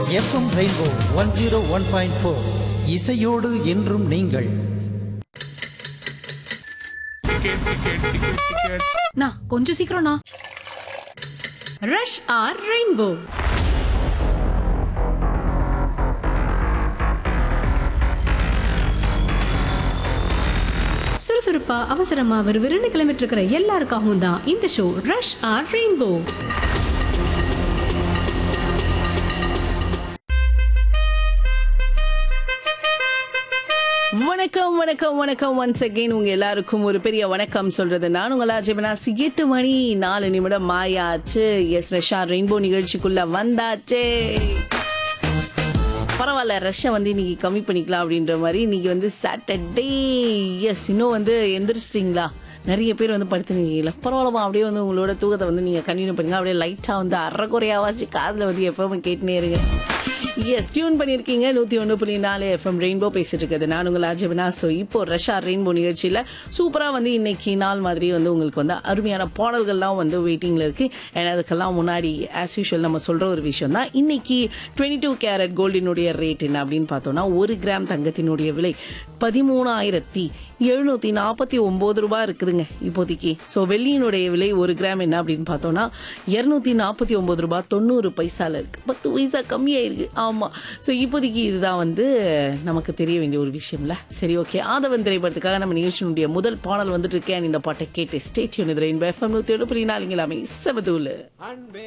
FM Rainbow one zero one point four இசையோடு என்றும் நீங்கள் நா கொஞ்சம் சீக்கிரம்ண்ணா ரஷ் ஆர் ரெயின்போ சுறுசுறுப்பா அவசரமா விறுவிறுன்னு கிளம்பிட்டு இருக்கிற எல்லாருக்காகவும் தான் இந்த ஷோ ரஷ் ஆர் ரெயின்போ வணக்கம் வணக்கம் வணக்கம் ஒன்ஸ் அகைன் உங்க எல்லாருக்கும் ஒரு பெரிய வணக்கம் சொல்றது நான் உங்களா ஜெபனாசி எட்டு மணி நாலு நிமிடம் ஆயாச்சு எஸ் ரஷ்யா ரெயின்போ நிகழ்ச்சிக்குள்ள வந்தாச்சே பரவாயில்ல ரஷ்ஷை வந்து இன்னைக்கு கம்மி பண்ணிக்கலாம் அப்படின்ற மாதிரி இன்னைக்கு வந்து சாட்டர்டே எஸ் இன்னும் வந்து எந்திரிச்சிட்டிங்களா நிறைய பேர் வந்து படுத்துனீங்களா பரவாயில்லமா அப்படியே வந்து உங்களோட தூக்கத்தை வந்து நீங்கள் கண்டினியூ பண்ணுங்க அப்படியே லைட்டாக வந்து அரைக்குறையாவாச்சு காதில் வந்து எப்பவும் கேட்டுனே இருங்க எஸ் டியூன் பண்ணியிருக்கீங்க நூற்றி ஒன்று புள்ளி நாலு எஃப்எம் ரெயின்போ பேசிட்டு இருக்குது நான் உங்கள் அஜபனா ஸோ இப்போ ரஷ்யா ரெயின்போ நிகழ்ச்சியில் சூப்பராக வந்து இன்னைக்கு நாள் மாதிரி வந்து உங்களுக்கு வந்து அருமையான பாடல்கள்லாம் வந்து வெயிட்டிங்கில் இருக்குது ஏன்னா அதுக்கெல்லாம் முன்னாடி ஆஸ் யூஷுவல் நம்ம சொல்கிற ஒரு விஷயம் தான் இன்னைக்கு டுவெண்ட்டி டூ கேரட் கோல்டினுடைய ரேட் என்ன அப்படின்னு பார்த்தோம்னா ஒரு கிராம் தங்கத்தினுடைய விலை பதிமூணாயிரத்தி எழுநூத்தி நாற்பத்தி ஒன்பது ரூபாய் இருக்குதுங்க இப்போதைக்கு ஸோ வெள்ளியினுடைய விலை ஒரு கிராம் என்ன அப்படின்னு பார்த்தோம்னா இருநூத்தி நாற்பத்தி ஒன்பது ரூபாய் தொண்ணூறு பைசால இருக்கு பத்து பைசா கம்மியாயிருக்கு ஆமா ஸோ இப்போதைக்கு இதுதான் வந்து நமக்கு தெரிய வேண்டிய ஒரு விஷயம்ல சரி ஓகே ஆதவன் திரைப்படத்துக்காக நம்ம நிகழ்ச்சியினுடைய முதல் பாடல் வந்துட்டு இருக்கேன் இந்த பாட்டை கேட்டு ஸ்டேட்யூன் இது ரெயின்போ எஃப்எம் நூத்தி ஏழு புள்ளி நாலுங்களாமே செவதூலு அன்பே